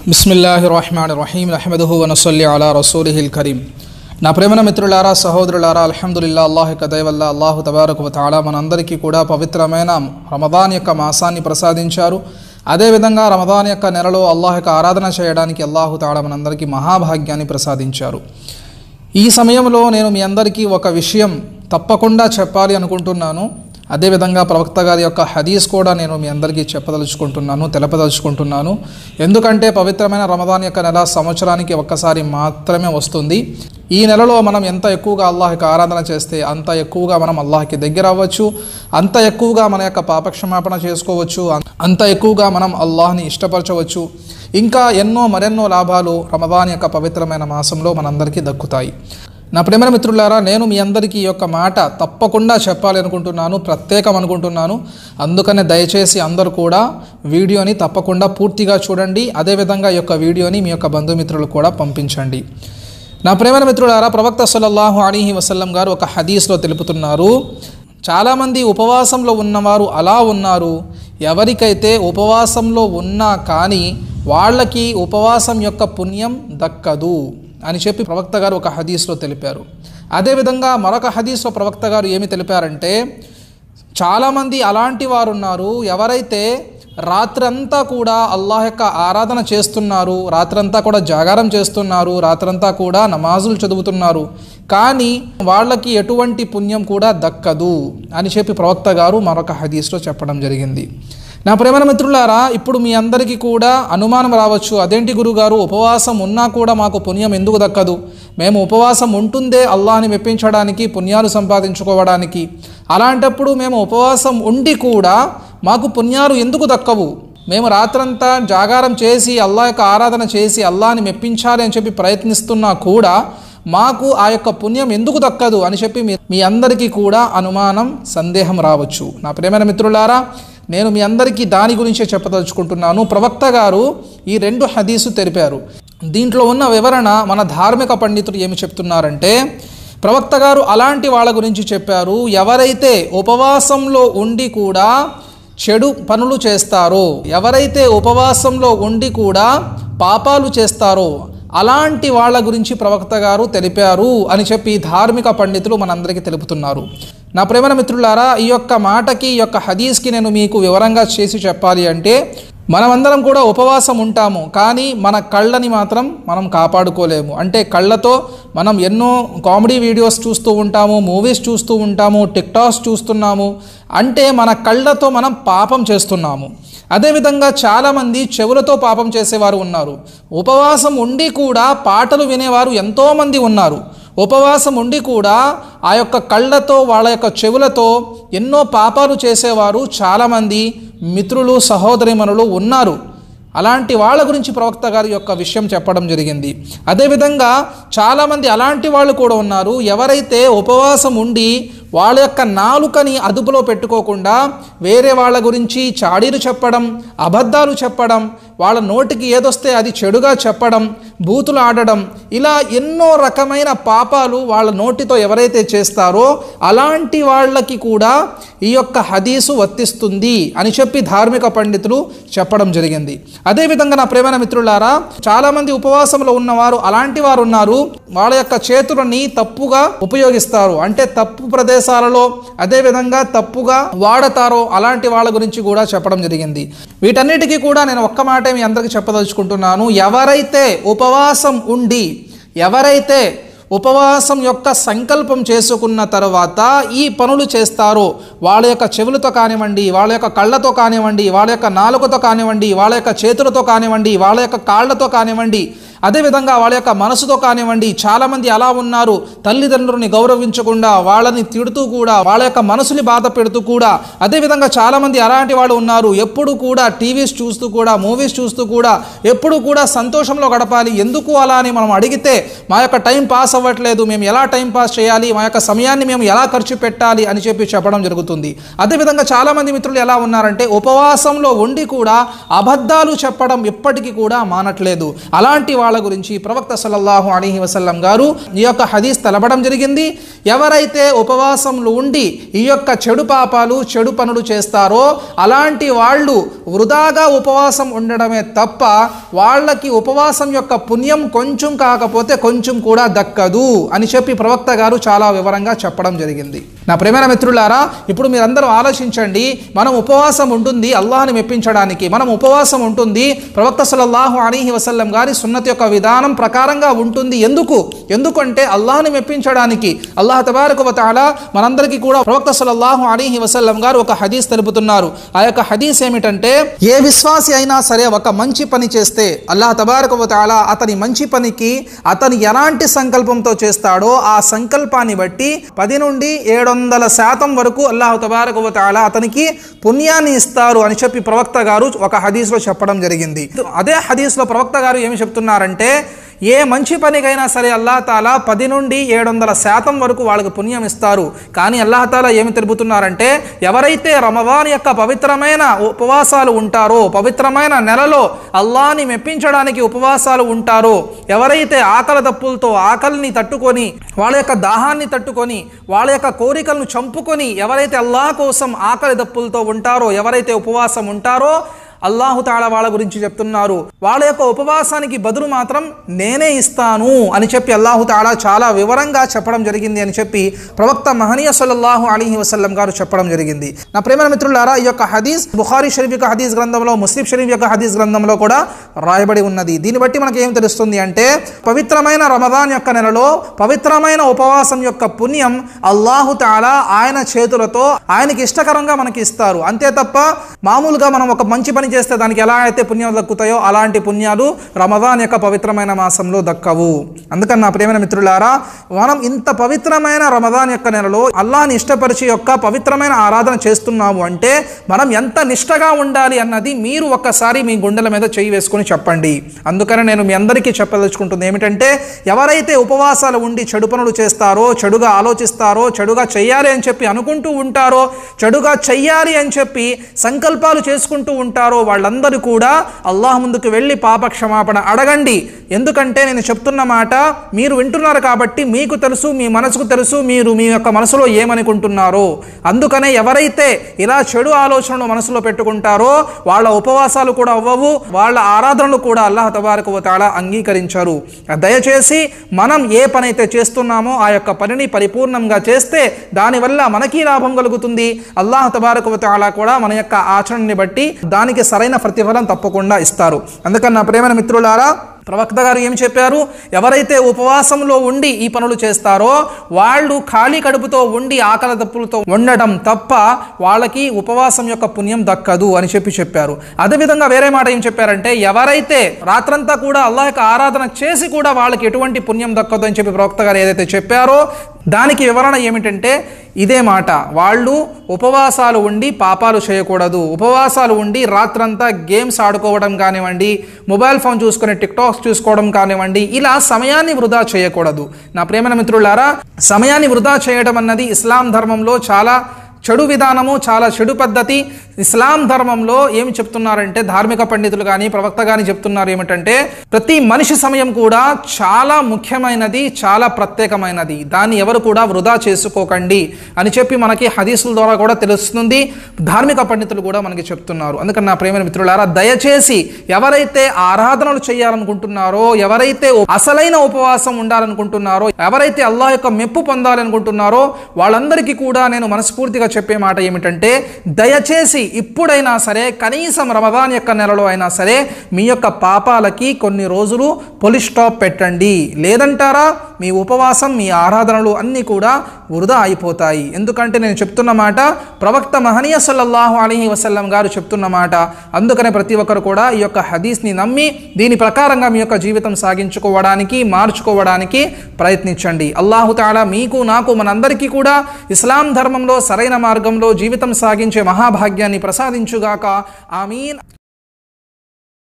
బిస్మిల్లాహి రహమాన్ రహీం అహ్మదుహు వనసల్లి అలా రసూలిహిల్ కరీం నా ప్రేమన మిత్రులారా సహోదరులారా అల్హమ్దుల్లా అల్లాహ్ యొక్క దయవల్ల అల్లాహు తబారకు తాలా మనందరికీ కూడా పవిత్రమైన రమదాన్ యొక్క మాసాన్ని ప్రసాదించారు అదేవిధంగా రమదాన్ యొక్క నెలలో అల్లాహ్ యొక్క ఆరాధన చేయడానికి అల్లాహు తాలా మనందరికీ మహాభాగ్యాన్ని ప్రసాదించారు ఈ సమయంలో నేను మీ అందరికీ ఒక విషయం తప్పకుండా చెప్పాలి అనుకుంటున్నాను అదేవిధంగా ప్రవక్త గారి యొక్క హదీస్ కూడా నేను మీ అందరికీ చెప్పదలుచుకుంటున్నాను తెలపదలుచుకుంటున్నాను ఎందుకంటే పవిత్రమైన రమదాన్ యొక్క నెల సంవత్సరానికి ఒక్కసారి మాత్రమే వస్తుంది ఈ నెలలో మనం ఎంత ఎక్కువగా అల్లాహ్కి ఆరాధన చేస్తే అంత ఎక్కువగా మనం అల్లాహ్కి దగ్గర అవ్వచ్చు అంత ఎక్కువగా మన యొక్క పాపక్షమాపణ చేసుకోవచ్చు అం- అంత ఎక్కువగా మనం అల్లాహ్ని ఇష్టపరచవచ్చు ఇంకా ఎన్నో మరెన్నో లాభాలు రమదాన్ యొక్క పవిత్రమైన మాసంలో మనందరికీ దక్కుతాయి నా ప్రేమ మిత్రులారా నేను మీ అందరికీ ఈ యొక్క మాట తప్పకుండా చెప్పాలి అనుకుంటున్నాను ప్రత్యేకం అనుకుంటున్నాను అందుకనే దయచేసి అందరూ కూడా వీడియోని తప్పకుండా పూర్తిగా చూడండి అదేవిధంగా ఈ యొక్క వీడియోని మీ యొక్క బంధుమిత్రులకు కూడా పంపించండి నా ప్రేమ మిత్రులారా ప్రవక్త సల్లల్లాహు అలీహి వసల్లం గారు ఒక హదీస్లో తెలుపుతున్నారు చాలామంది ఉపవాసంలో ఉన్నవారు అలా ఉన్నారు ఎవరికైతే ఉపవాసంలో ఉన్నా కానీ వాళ్ళకి ఉపవాసం యొక్క పుణ్యం దక్కదు అని చెప్పి ప్రవక్త గారు ఒక హదీస్లో తెలిపారు అదేవిధంగా మరొక హదీస్లో ప్రవక్త గారు ఏమి తెలిపారంటే చాలామంది అలాంటి వారు ఉన్నారు ఎవరైతే రాత్రంతా కూడా అల్లాహ్ యొక్క ఆరాధన చేస్తున్నారు రాత్రంతా కూడా జాగారం చేస్తున్నారు రాత్రంతా కూడా నమాజులు చదువుతున్నారు కానీ వాళ్ళకి ఎటువంటి పుణ్యం కూడా దక్కదు అని చెప్పి ప్రవక్త గారు మరొక హదీస్లో చెప్పడం జరిగింది నా ప్రేమ మిత్రులారా ఇప్పుడు మీ అందరికీ కూడా అనుమానం రావచ్చు అదేంటి గురుగారు ఉపవాసం ఉన్నా కూడా మాకు పుణ్యం ఎందుకు దక్కదు మేము ఉపవాసం ఉంటుందే అల్లాహ్ని మెప్పించడానికి పుణ్యాలు సంపాదించుకోవడానికి అలాంటప్పుడు మేము ఉపవాసం ఉండి కూడా మాకు పుణ్యాలు ఎందుకు దక్కవు మేము రాత్రంతా జాగారం చేసి అల్లాహ్ యొక్క ఆరాధన చేసి అల్లాహ్ని మెప్పించాలి అని చెప్పి ప్రయత్నిస్తున్నా కూడా మాకు ఆ యొక్క పుణ్యం ఎందుకు దక్కదు అని చెప్పి మీ మీ అందరికీ కూడా అనుమానం సందేహం రావచ్చు నా ప్రేమైన మిత్రులారా నేను మీ అందరికీ దాని గురించే చెప్పదలుచుకుంటున్నాను ప్రవక్త గారు ఈ రెండు హదీసు తెలిపారు దీంట్లో ఉన్న వివరణ మన ధార్మిక పండితులు ఏమి చెప్తున్నారంటే ప్రవక్త గారు అలాంటి వాళ్ళ గురించి చెప్పారు ఎవరైతే ఉపవాసంలో ఉండి కూడా చెడు పనులు చేస్తారో ఎవరైతే ఉపవాసంలో ఉండి కూడా పాపాలు చేస్తారో అలాంటి వాళ్ళ గురించి ప్రవక్త గారు తెలిపారు అని చెప్పి ధార్మిక పండితులు మనందరికీ తెలుపుతున్నారు నా ప్రేమన మిత్రులారా ఈ యొక్క మాటకి ఈ యొక్క హదీస్కి నేను మీకు వివరంగా చేసి చెప్పాలి అంటే మనమందరం కూడా ఉపవాసం ఉంటాము కానీ మన కళ్ళని మాత్రం మనం కాపాడుకోలేము అంటే కళ్ళతో మనం ఎన్నో కామెడీ వీడియోస్ చూస్తూ ఉంటాము మూవీస్ చూస్తూ ఉంటాము టిక్టాక్స్ చూస్తున్నాము అంటే మన కళ్ళతో మనం పాపం చేస్తున్నాము అదేవిధంగా చాలామంది చెవులతో పాపం చేసేవారు ఉన్నారు ఉపవాసం ఉండి కూడా పాటలు వినేవారు ఎంతోమంది ఉన్నారు ఉపవాసం ఉండి కూడా ఆ యొక్క కళ్ళతో వాళ్ళ యొక్క చెవులతో ఎన్నో పాపాలు చేసేవారు చాలామంది మిత్రులు సహోదరిమనులు ఉన్నారు అలాంటి వాళ్ళ గురించి ప్రవక్త గారి యొక్క విషయం చెప్పడం జరిగింది అదేవిధంగా చాలామంది అలాంటి వాళ్ళు కూడా ఉన్నారు ఎవరైతే ఉపవాసం ఉండి వాళ్ళ యొక్క నాలుకని అదుపులో పెట్టుకోకుండా వేరే వాళ్ళ గురించి చాడీలు చెప్పడం అబద్ధాలు చెప్పడం వాళ్ళ నోటికి ఏదొస్తే అది చెడుగా చెప్పడం బూతులు ఆడడం ఇలా ఎన్నో రకమైన పాపాలు వాళ్ళ నోటితో ఎవరైతే చేస్తారో అలాంటి వాళ్ళకి కూడా ఈ యొక్క హదీసు వర్తిస్తుంది అని చెప్పి ధార్మిక పండితులు చెప్పడం జరిగింది అదేవిధంగా నా ప్రేమైన మిత్రులారా చాలామంది ఉపవాసంలో ఉన్నవారు అలాంటి వారు ఉన్నారు వాళ్ళ యొక్క చేతులని తప్పుగా ఉపయోగిస్తారు అంటే తప్పు ప్రదేశాలలో అదేవిధంగా తప్పుగా వాడతారో అలాంటి వాళ్ళ గురించి కూడా చెప్పడం జరిగింది వీటన్నిటికీ కూడా నేను ఒక్క మాట మీ అందరికీ చెప్పదలుచుకుంటున్నాను ఎవరైతే ఉపవాసం ఉండి ఎవరైతే ఉపవాసం యొక్క సంకల్పం చేసుకున్న తర్వాత ఈ పనులు చేస్తారో వాళ్ళ యొక్క చెవులతో కానివ్వండి వాళ్ళ యొక్క కళ్ళతో కానివ్వండి వాళ్ళ యొక్క నాలుకతో కానివ్వండి వాళ్ళ యొక్క చేతులతో కానివ్వండి వాళ్ళ యొక్క కాళ్ళతో కానివ్వండి అదేవిధంగా వాళ్ళ యొక్క మనసుతో కానివ్వండి చాలామంది అలా ఉన్నారు తల్లిదండ్రులని గౌరవించకుండా వాళ్ళని తిడుతూ కూడా వాళ్ళ యొక్క మనసుని బాధ పెడుతూ కూడా అదేవిధంగా చాలామంది అలాంటి వాళ్ళు ఉన్నారు ఎప్పుడు కూడా టీవీస్ చూస్తూ కూడా మూవీస్ చూస్తూ కూడా ఎప్పుడు కూడా సంతోషంలో గడపాలి ఎందుకు అలా అని మనం అడిగితే మా యొక్క టైం పాస్ అవ్వట్లేదు మేము ఎలా టైం పాస్ చేయాలి మా యొక్క సమయాన్ని మేము ఎలా ఖర్చు పెట్టాలి అని చెప్పి చెప్పడం జరుగుతుంది అదేవిధంగా చాలామంది మిత్రులు ఎలా ఉన్నారంటే ఉపవాసంలో ఉండి కూడా అబద్ధాలు చెప్పడం ఇప్పటికీ కూడా మానట్లేదు అలాంటి వాళ్ళ వాళ్ళ గురించి ప్రవక్త సల్లల్లాహు అలీహి వసల్లం గారు ఈ యొక్క హదీస్ తెలపడం జరిగింది ఎవరైతే ఉపవాసంలో ఉండి ఈ యొక్క చెడు పాపాలు చెడు పనులు చేస్తారో అలాంటి వాళ్ళు వృధాగా ఉపవాసం ఉండడమే తప్ప వాళ్ళకి ఉపవాసం యొక్క పుణ్యం కొంచెం కాకపోతే కొంచెం కూడా దక్కదు అని చెప్పి ప్రవక్త గారు చాలా వివరంగా చెప్పడం జరిగింది నా ప్రేమైన మిత్రులారా ఇప్పుడు మీరందరూ ఆలోచించండి మనం ఉపవాసం ఉంటుంది అల్లాహని మెప్పించడానికి మనం ఉపవాసం ఉంటుంది ప్రవక్త సల్లల్లాహు అలీహి వసల్లం గారి సున్నతి యొక్క విధానం ప్రకారంగా ఉంటుంది ఎందుకు ఎందుకంటే అల్లాహని మెప్పించడానికి అల్లాహ్ తబారకు వతాలా మనందరికీ కూడా ప్రవక్త సల్లల్లాహు అలీహి వసల్లం గారు ఒక హదీస్ తెలుపుతున్నారు ఆ యొక్క హదీస్ ఏమిటంటే ఏ విశ్వాసి అయినా సరే ఒక మంచి పని చేస్తే అల్లాహ్ తబారకు వతాలా అతని మంచి పనికి అతని ఎలాంటి సంకల్పంతో చేస్తాడో ఆ సంకల్పాన్ని బట్టి పది నుండి ఏడు వందల శాతం వరకు అల్లాహ్ తబారకు వతాలా అతనికి పుణ్యాన్ని ఇస్తారు అని చెప్పి ప్రవక్త గారు ఒక హదీస్లో చెప్పడం జరిగింది అదే హదీస్లో ప్రవక్త గారు ఏమి చెప్తున్నారంటే ఏ మంచి పనికైనా సరే అల్లా తాలా పది నుండి ఏడు వందల శాతం వరకు వాళ్ళకి పుణ్యం ఇస్తారు కానీ అల్లాహ్ తాలా ఏమి తెలుపుతున్నారంటే ఎవరైతే రమవాన్ యొక్క పవిత్రమైన ఉపవాసాలు ఉంటారో పవిత్రమైన నెలలో అల్లాని మెప్పించడానికి ఉపవాసాలు ఉంటారో ఎవరైతే ఆకలి దప్పులతో ఆకలిని తట్టుకొని వాళ్ళ యొక్క దాహాన్ని తట్టుకొని వాళ్ళ యొక్క కోరికలను చంపుకొని ఎవరైతే అల్లాహ్ కోసం ఆకలి దప్పులతో ఉంటారో ఎవరైతే ఉపవాసం ఉంటారో అల్లాహు తాళ వాళ్ళ గురించి చెప్తున్నారు వాళ్ళ యొక్క ఉపవాసానికి బదులు మాత్రం నేనే ఇస్తాను అని చెప్పి అల్లాహు తాళా చాలా వివరంగా చెప్పడం జరిగింది అని చెప్పి ప్రవక్త మహనీయ సల్లల్లాహు అలీహి వసల్లం గారు చెప్పడం జరిగింది నా ప్రేమ మిత్రులారా ఈ యొక్క హదీస్ బుఖారీ షరీఫ్ యొక్క హదీస్ గ్రంథంలో ముస్లిం షరీఫ్ యొక్క హదీస్ గ్రంథంలో కూడా రాయబడి ఉన్నది దీన్ని బట్టి మనకి ఏం తెలుస్తుంది అంటే పవిత్రమైన రమదాన్ యొక్క నెలలో పవిత్రమైన ఉపవాసం యొక్క పుణ్యం అల్లాహు తాళా ఆయన చేతులతో ఆయనకి ఇష్టకరంగా మనకి ఇస్తారు అంతే తప్ప మామూలుగా మనం ఒక మంచి పని చేస్తే దానికి ఎలా అయితే పుణ్యాలు దక్కుతాయో అలాంటి పుణ్యాలు రమదాన్ యొక్క పవిత్రమైన మాసంలో దక్కవు అందుకని నా ప్రేమైన మిత్రులారా మనం ఇంత పవిత్రమైన రమదాన్ యొక్క నెలలో అల్లాహని ఇష్టపరిచి యొక్క పవిత్రమైన ఆరాధన చేస్తున్నాము అంటే మనం ఎంత నిష్టగా ఉండాలి అన్నది మీరు ఒక్కసారి మీ గుండెల మీద చేయి వేసుకొని చెప్పండి అందుకని నేను మీ అందరికీ చెప్పదలుచుకుంటుంది ఏమిటంటే ఎవరైతే ఉపవాసాలు ఉండి చెడు పనులు చేస్తారో చెడుగా ఆలోచిస్తారో చెడుగా చెయ్యాలి అని చెప్పి అనుకుంటూ ఉంటారో చెడుగా చెయ్యాలి అని చెప్పి సంకల్పాలు చేసుకుంటూ ఉంటారో వాళ్ళందరూ కూడా అల్లాహ్ ముందుకు వెళ్ళి పాప క్షమాపణ అడగండి ఎందుకంటే నేను చెప్తున్న మాట మీరు వింటున్నారు కాబట్టి మీకు తెలుసు మీ మనసుకు తెలుసు మీరు మీ యొక్క మనసులో ఏమనుకుంటున్నారో అందుకనే ఎవరైతే ఇలా చెడు ఆలోచనలు మనసులో పెట్టుకుంటారో వాళ్ళ ఉపవాసాలు కూడా అవ్వవు వాళ్ళ ఆరాధనలు కూడా అల్లాహ్ తబారకు తాళ అంగీకరించారు దయచేసి మనం ఏ పని అయితే చేస్తున్నామో ఆ యొక్క పనిని పరిపూర్ణంగా చేస్తే దానివల్ల మనకి లాభం కలుగుతుంది అల్లాహ్ తబారకు తాళ కూడా మన యొక్క ఆచరణని బట్టి దానికి సరైన ప్రతిఫలం తప్పకుండా ఇస్తారు అందుకని నా ప్రేమైన మిత్రులారా ప్రవక్త గారు ఏం చెప్పారు ఎవరైతే ఉపవాసంలో ఉండి ఈ పనులు చేస్తారో వాళ్ళు ఖాళీ కడుపుతో ఉండి ఆకలి తప్పులతో ఉండడం తప్ప వాళ్ళకి ఉపవాసం యొక్క పుణ్యం దక్కదు అని చెప్పి చెప్పారు అదేవిధంగా వేరే మాట ఏం చెప్పారంటే ఎవరైతే రాత్రంతా కూడా అల్లాహ్ యొక్క ఆరాధన చేసి కూడా వాళ్ళకి ఎటువంటి పుణ్యం దక్కదు అని చెప్పి ప్రవక్త గారు ఏదైతే చెప్పారో దానికి వివరణ ఏమిటంటే ఇదే మాట వాళ్ళు ఉపవాసాలు ఉండి పాపాలు చేయకూడదు ఉపవాసాలు ఉండి రాత్రంతా గేమ్స్ ఆడుకోవడం కానివ్వండి మొబైల్ ఫోన్ చూసుకుని టిక్టాక్స్ చూసుకోవడం కానివ్వండి ఇలా సమయాన్ని వృధా చేయకూడదు నా ప్రేమైన మిత్రులారా సమయాన్ని వృధా చేయడం అన్నది ఇస్లాం ధర్మంలో చాలా చెడు విధానము చాలా చెడు పద్ధతి ఇస్లాం ధర్మంలో ఏమి చెప్తున్నారంటే ధార్మిక పండితులు కానీ ప్రవక్త కానీ చెప్తున్నారు ఏమిటంటే ప్రతి మనిషి సమయం కూడా చాలా ముఖ్యమైనది చాలా ప్రత్యేకమైనది దాన్ని ఎవరు కూడా వృధా చేసుకోకండి అని చెప్పి మనకి హదీసుల ద్వారా కూడా తెలుస్తుంది ధార్మిక పండితులు కూడా మనకి చెప్తున్నారు అందుకని నా ప్రేమ మిత్రులారా దయచేసి ఎవరైతే ఆరాధనలు చేయాలనుకుంటున్నారో ఎవరైతే అసలైన ఉపవాసం ఉండాలనుకుంటున్నారో ఎవరైతే అల్లాహ్ యొక్క మెప్పు పొందాలనుకుంటున్నారో వాళ్ళందరికీ కూడా నేను మనస్ఫూర్తిగా చెప్పే మాట ఏమిటంటే దయచేసి ఇప్పుడైనా సరే కనీసం రమదాన్ యొక్క నెలలో అయినా సరే మీ యొక్క పాపాలకి కొన్ని రోజులు పొలి స్టాప్ పెట్టండి లేదంటారా మీ ఉపవాసం మీ ఆరాధనలు అన్నీ కూడా వృధా అయిపోతాయి ఎందుకంటే నేను చెప్తున్న మాట ప్రవక్త మహనీయ సల్లల్లాహు అలీహి వసల్లం గారు చెప్తున్న మాట అందుకనే ప్రతి ఒక్కరు కూడా ఈ యొక్క హదీస్ని నమ్మి దీని ప్రకారంగా మీ యొక్క జీవితం సాగించుకోవడానికి మార్చుకోవడానికి ప్రయత్నించండి అల్లాహు తాలా మీకు నాకు మనందరికీ కూడా ఇస్లాం ధర్మంలో సరైన మార్గంలో జీవితం సాగించే మహాభాగ్యాన్ని ప్రసాదించుగాక ఆమీన్